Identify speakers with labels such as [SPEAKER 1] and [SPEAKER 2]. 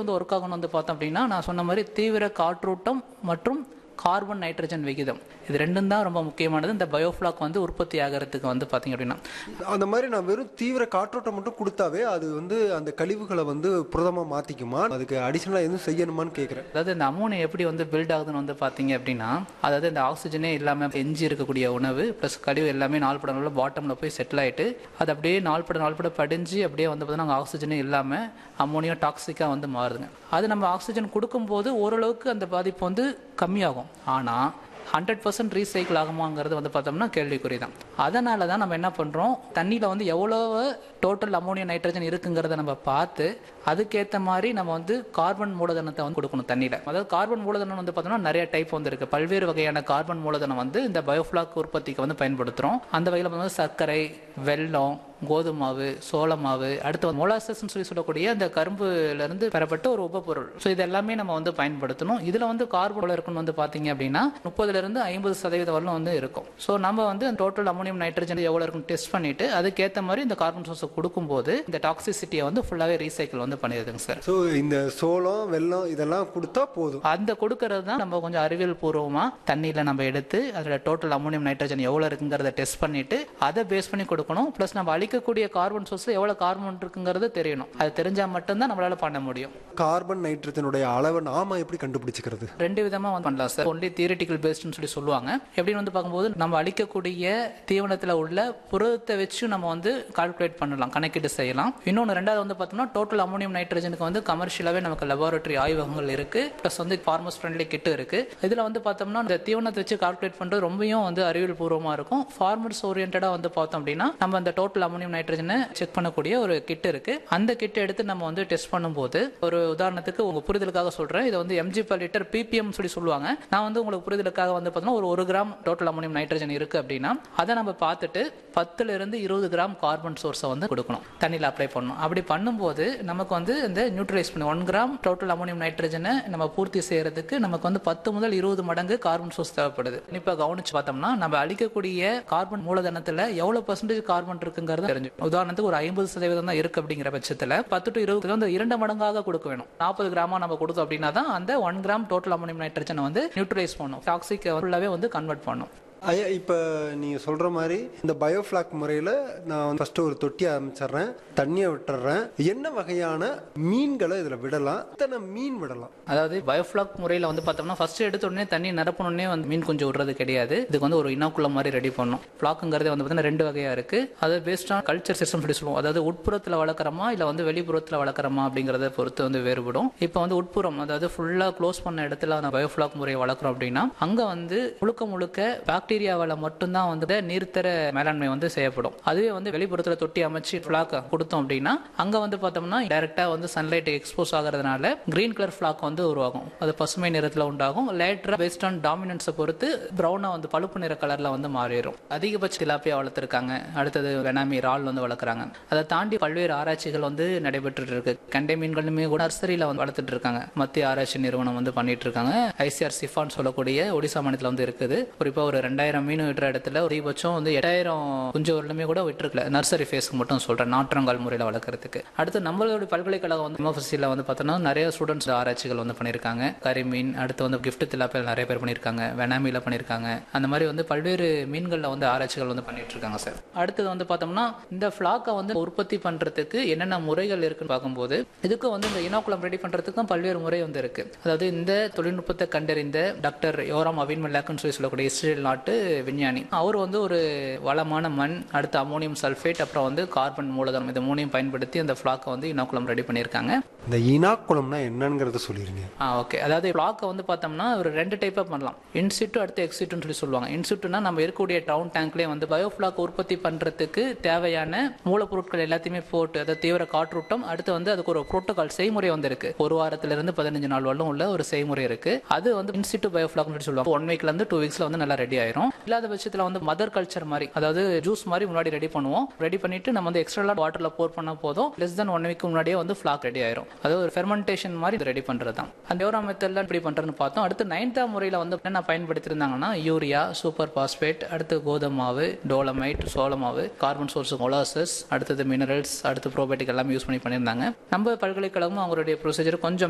[SPEAKER 1] வந்து ஒர்க் ஆகணும் வந்து பார்த்தோம் அப்படின்னா நான் சொன்ன மாதிரி தீவிர காற்றோட்டம் மற்றும் கார்பன் நைட்ரஜன் விகிதம் இது ரெண்டும் தான் ரொம்ப முக்கியமானது இந்த பயோஃப்ளாக் வந்து உற்பத்தி ஆகிறதுக்கு வந்து பார்த்தீங்க அப்படின்னா
[SPEAKER 2] அந்த மாதிரி நான் வெறும் தீவிர காற்றோட்டம் மட்டும் கொடுத்தாவே அது வந்து அந்த கழிவுகளை வந்து புரதமாக மாற்றிக்குமா அதுக்கு அடிஷனலாக எதுவும் செய்யணுமான்னு கேட்குறேன்
[SPEAKER 1] அதாவது இந்த அமோனியா எப்படி வந்து பில்ட் ஆகுதுன்னு வந்து பார்த்தீங்க அப்படின்னா அதாவது இந்த ஆக்சிஜனே இல்லாமல் எஞ்சி இருக்கக்கூடிய உணவு ப்ளஸ் கழிவு எல்லாமே நாள்பட நாள் பாட்டமில் போய் செட்டில் ஆகிட்டு அது அப்படியே நாள்பட நாள்பட படிஞ்சு அப்படியே வந்து பார்த்தீங்கன்னா ஆக்சிஜனே இல்லாமல் அமோனியா டாக்ஸிக்காக வந்து மாறுதுங்க அது நம்ம ஆக்சிஜன் கொடுக்கும்போது ஓரளவுக்கு அந்த பாதிப்பு வந்து கம்மியாகும் ஆனால் ஹண்ட்ரட் பர்சன்ட் ரீசைக்கிள் ஆகுமாங்கிறது வந்து பார்த்தோம்னா கேள்விக்குறி தான் அதனால தான் நம்ம என்ன பண்ணுறோம் தண்ணியில் வந்து எவ்வளோ டோட்டல் அமோனியம் நைட்ரஜன் இருக்குங்கிறத நம்ம பார்த்து அதுக்கேற்ற மாதிரி நம்ம வந்து கார்பன் மூலதனத்தை வந்து கொடுக்கணும் தண்ணியில் அதாவது கார்பன் மூலதனம் வந்து பார்த்தோம்னா நிறைய டைப் வந்து இருக்குது பல்வேறு வகையான கார்பன் மூலதனம் வந்து இந்த பயோஃப்ளாக் உற்பத்திக்கு வந்து பயன்படுத்துகிறோம் அந்த வகையில் வந்து சர்க்கரை வெல்லம் கோதுமை மாவு சோள மாவு அடுத்து வந்து மொலாசஸ்ன்னு சொல்லி சொல்லக்கூடிய அந்த கரும்புலேருந்து பெறப்பட்ட ஒரு உபப்பொருள் ஸோ இது எல்லாமே நம்ம வந்து பயன்படுத்தணும் இதில் வந்து கார்பன் இருக்குன்னு வந்து பார்த்தீங்க அப்படின்னா முப்பதுலேருந்து ஐம்பது சதவீதம் வரலும் வந்து இருக்கும் ஸோ நம்ம வந்து டோட்டல் அமோனியம் நைட்ரஜன் எவ்வளோ இருக்குன்னு டெஸ்ட் பண்ணிட்டு அதுக்கேற்ற மாதிரி இந்த கார்பன் சோர்ஸை கொடுக்கும்போது இந்த டாக்ஸிசிட்டியை வந்து ஃபுல்லாகவே ரீசைக்கிள் வந்து பண்ணிடுதுங்க சார்
[SPEAKER 2] ஸோ இந்த சோளம் வெல்லம் இதெல்லாம் கொடுத்தா போதும்
[SPEAKER 1] அந்த கொடுக்கறது தான் நம்ம கொஞ்சம் அறிவியல் பூர்வமாக தண்ணியில் நம்ம எடுத்து அதில் டோட்டல் அமோனியம் நைட்ரஜன் எவ்வளோ இருக்குங்கிறத டெஸ்ட் பண்ணிட்டு அதை பேஸ் பண்ணி கொடுக்கணும் ப்ளஸ் நம்ம அழிக்கக்கூடிய கார்பன் சோர்ஸில் எவ்வளோ கார்பன் இருக்குங்கிறது தெரியணும் அது தெரிஞ்சால் மட்டும்தான் நம்மளால பண்ண முடியும்
[SPEAKER 2] கார்பன் நைட்ரஜனுடைய அளவை நாம எப்படி கண்டுபிடிச்சிக்கிறது
[SPEAKER 1] ரெண்டு விதமாக வந்து பண்ணலாம் சார் ஒன்லி தியரிட்டிக்கல் பேஸ்ட்னு சொல்லி சொல்லுவாங்க எப்படின்னு வந்து பார்க்கும்போது நம்ம அழிக்கக்கூடிய தீவனத்தில் உள்ள புரதத்தை வச்சு நம்ம வந்து கால்குலேட் பண்ணலாம் கணக்கீடு செய்யலாம் இன்னொன்று ரெண்டாவது வந்து பார்த்தோம்னா டோட்டல் அமோனியம் நைட்ரஜனுக்கு வந்து கமர்ஷியலாகவே நமக்கு லெபார்டரி ஆய்வகங்கள் இருக்கு ப்ளஸ் வந்து ஃபார்மர்ஸ் ஃப்ரெண்ட்லி கிட்டு இருக்கு இதில் வந்து பார்த்தோம்னா இந்த தீவனத்தை வச்சு கால்குலேட் பண்ணுறது ரொம்பவும் வந்து அறிவியல் பூர்வமாக இருக்கும் ஃபார்மர்ஸ் ஓரியன்டாக வந்து பார்த்தோம் அப்படின்னா நம்ம அந்த டோட்டல் அமோனியம் நைட்ரஜனை செக் பண்ணக்கூடிய ஒரு கிட் இருக்கு அந்த கிட் எடுத்து நம்ம வந்து டெஸ்ட் பண்ணும்போது ஒரு உதாரணத்துக்கு உங்க புரிதலுக்காக சொல்றேன் இது வந்து எம்ஜி பர் லிட்டர் பிபிஎம் சொல்லி சொல்லுவாங்க நான் வந்து உங்களுக்கு புரிதலுக்காக வந்து பார்த்தோம்னா ஒரு ஒரு கிராம் டோட்டல் அமோனியம் நைட்ரஜன் இருக்கு அப்படின்னா அதை நம்ம பார்த்துட்டு பத்துல இருந்து இருபது கிராம் கார்பன் சோர்ஸை வந்து கொடுக்கணும் தண்ணியில் அப்ளை பண்ணணும் அப்படி பண்ணும்போது நமக்கு வந்து இந்த நியூட்ரலைஸ் பண்ணி ஒன் கிராம் டோட்டல் அமோனியம் நைட்ரஜனை நம்ம பூர்த்தி செய்யறதுக்கு நமக்கு வந்து பத்து முதல் இருபது மடங்கு கார்பன் சோர்ஸ் தேவைப்படுது இப்போ கவனிச்சு பார்த்தோம்னா நம்ம அழிக்கக்கூடிய கார்பன் மூலதனத்தில் எவ்வளவு பர்சன்டேஜ் கார்பன் இருக்குங்கிறது தெரிஞ்சு உதாரணத்துக்கு ஒரு ஐம்பது சதவீதம் தான் இருக்கு அப்படிங்கிற பட்சத்தில் பத்து டு இருபது வந்து இரண்டு மடங்காக கொடுக்க வேணும் நாற்பது கிராமா நம்ம கொடுத்தோம் அப்படின்னா தான் அந்த ஒன் கிராம் டோட்டல் அமோனியம் நைட்ரஜனை வந்து நியூட்ரலைஸ் பண்ணும் டாக்ஸிக் ஃபுல்லாவே வந்து கன்வெர்ட் பண்ணும்
[SPEAKER 2] ஐயா இப்போ நீங்கள் சொல்கிற மாதிரி இந்த பயோஃப்ளாக் முறையில் நான் ஃபஸ்ட்டு ஒரு தொட்டி ஆரம்பிச்சிடுறேன் தண்ணியை விட்டுறேன் என்ன வகையான மீன்களை இதில் விடலாம் எத்தனை மீன் விடலாம்
[SPEAKER 1] அதாவது பயோஃப்ளாக் முறையில் வந்து பார்த்தோம்னா ஃபர்ஸ்ட் எடுத்த உடனே தண்ணி நிரப்பணுன்னே வந்து மீன் கொஞ்சம் விடுறது கிடையாது இதுக்கு வந்து ஒரு இனக்குள்ள மாதிரி ரெடி பண்ணும் ஃப்ளாக்குங்கிறதே வந்து பார்த்தீங்கன்னா ரெண்டு வகையாக இருக்கு அது பேஸ்ட் ஆன் கல்ச்சர் சிஸ்டம் சொல்லி சொல்லுவோம் அதாவது உட்புறத்தில் வளர்க்குறோமா இல்லை வந்து வெளிப்புறத்தில் வளர்க்குறோமா அப்படிங்கிறத பொறுத்து வந்து வேறுபடும் இப்போ வந்து உட்புறம் அதாவது ஃபுல்லாக க்ளோஸ் பண்ண இடத்துல அந்த பயோஃப்ளாக் முறையை வளர்க்குறோம் அப்படின்னா அங்கே வந்து முழுக்க முழுக்க பாக்டீரியாவால் மட்டும்தான் வந்து நீர்த்தர மேலாண்மை வந்து செய்யப்படும் அதுவே வந்து வெளிப்புறத்தில் தொட்டி அமைச்சு ஃப்ளாக் கொடுத்தோம் அப்படின்னா அங்கே வந்து பார்த்தோம்னா டைரெக்டாக வந்து சன்லைட் எக்ஸ்போஸ் ஆகிறதுனால கிரீன் கலர் ஃப்ளாக் வந்து உருவாகும் அது பசுமை நிறத்தில் உண்டாகும் லேட்டராக பேஸ்ட் ஆன் டாமினன்ஸை பொறுத்து ப்ரௌனாக வந்து பழுப்பு நிற கலரில் வந்து மாறிடும் அதிகபட்ச திலாப்பியா வளர்த்துருக்காங்க அடுத்தது வெனாமி ரால் வந்து வளர்க்குறாங்க அதை தாண்டி பல்வேறு ஆராய்ச்சிகள் வந்து நடைபெற்று இருக்கு கண்டை மீன்களுமே கூட நர்சரியில் வந்து வளர்த்துட்டு இருக்காங்க மத்திய ஆராய்ச்சி நிறுவனம் வந்து பண்ணிட்டு இருக்காங்க ஐசிஆர் சிஃபான் சொல்லக்கூடிய ஒடிசா மாநிலத்தில் வந்து இருக்குது குறிப்பாக ஒரு ரெண்டாயிரம் மீன் விட்டுற இடத்துல அதிகபட்சம் வந்து எட்டாயிரம் குஞ்சு வரலுமே கூட விட்டுருக்கல நர்சரி ஃபேஸ்க்கு மட்டும் சொல்கிறேன் நாற்றங்கால் முறையில் வளர்க்குறதுக்கு அடுத்து நம்மளோட பல்கலைக்கழகம் வந்து எம்எஃப்சியில் வந்து பார்த்தோன்னா நிறைய ஸ்டூடெண்ட்ஸ் ஆராய்ச்சிகள் வந்து பண்ணியிருக்காங்க கரிமீன் அடுத்து வந்து கிஃப்ட் திலாப்பில் நிறைய பேர் பண்ணியிருக்காங்க வெனாமியில் பண்ணியிருக்காங்க அந்த மாதிரி வந்து பல்வேறு மீன்களில் வந்து ஆராய்ச்சிகள் வந்து பண்ணிட்டு இருக்காங்க சார் அடுத்தது வந்து பார்த்தோம்னா இந்த ஃப்ளாக்கை வந்து உற்பத்தி பண்ணுறதுக்கு என்னென்ன முறைகள் இருக்குன்னு பார்க்கும்போது இதுக்கு வந்து இந்த இனோக்குளம் ரெடி பண்ணுறதுக்கும் பல்வேறு முறை வந்து இருக்கு அதாவது இந்த தொழில்நுட்பத்தை கண்டறிந்த டாக்டர் யோராம் அவின் மெல்லாக்குன்னு சொல்லி சொல்லக்கூடிய இஸ்ரேல் நாட்டு விஞ்ஞானி அவர் வந்து ஒரு வளமான மண் அடுத்து அமோனியம் சல்ஃபேட் அப்புறம் வந்து கார்பன் மூலதனம் இது மூணையும் பயன்படுத்தி அந்த ஃப்ளாக்கை வந்து இனோக்குளம் ரெடி பண்ணியிருக்காங்க
[SPEAKER 2] இந்த இனாக்குளம்னா என்னங்கிறத சொல்லிடுங்க
[SPEAKER 1] ஆ ஓகே அதாவது பிளாக்கை வந்து பார்த்தோம்னா ஒரு ரெண்டு டைப்பாக பண்ணலாம் இன்சிட்டு அடுத்து எக்ஸிட்டுன்னு சொல்லி சொல்லுவாங்க இன்சிட்டுனா நம்ம இருக்கக்கூடிய டவுன் டேங்க்லேயே வந்து பயோஃப்ளாக் உற்பத்தி பண்ணுறதுக்கு தேவையான மூலப்பொருட்கள் எல்லாத்தையுமே போட்டு அதாவது தீவிர காற்றூட்டம் அடுத்து வந்து அதுக்கு ஒரு புரோட்டோகால் செய்முறை வந்து இருக்கு ஒரு வாரத்திலிருந்து பதினஞ்சு நாள் வரலும் உள்ள ஒரு செய்முறை இருக்கு அது வந்து இன்சிட்டு பயோஃப்ளாக்னு சொல்லி சொல்லுவாங்க ஒன் வீக்ல இருந்து டூ வீக்ஸ்ல வந்து நல்லா ரெடி ஆயிரும் இல்லாத பட்சத்தில் வந்து மதர் கல்ச்சர் மாதிரி அதாவது ஜூஸ் மாதிரி முன்னாடி ரெடி பண்ணுவோம் ரெடி பண்ணிட்டு நம்ம வந்து எக்ஸ்ட்ரா வாட்டர்ல போர் பண்ண போதும் லெஸ் தென் ஒன் வீக் முன்னாடியே வந்து ஃபிளாக் ரெடி ஆயிரும் அது ஒரு ஃபெர்மெண்டேஷன் மாதிரி ரெடி பண்றது தான் அந்த யோரா மெத்தட்ல இப்படி பண்றதுன்னு பார்த்தோம் அடுத்து நைன்த்தா முறையில் வந்து என்ன பயன்படுத்தியிருந்தாங்கன்னா யூரியா சூப்பர் பாஸ்பேட் அடுத்து கோதுமை மாவு டோலமைட் சோள மாவு கார்பன் சோர்ஸ் மொலாசஸ் அடுத்தது மினரல்ஸ் அடுத்து ப்ரோபயோட்டிக் எல்லாம் யூஸ் பண்ணி பண்ணியிருந்தாங்க நம்ம பல்கலைக்கழகமும் அவங்களுடைய ப்ரொசீஜர் கொஞ்சம்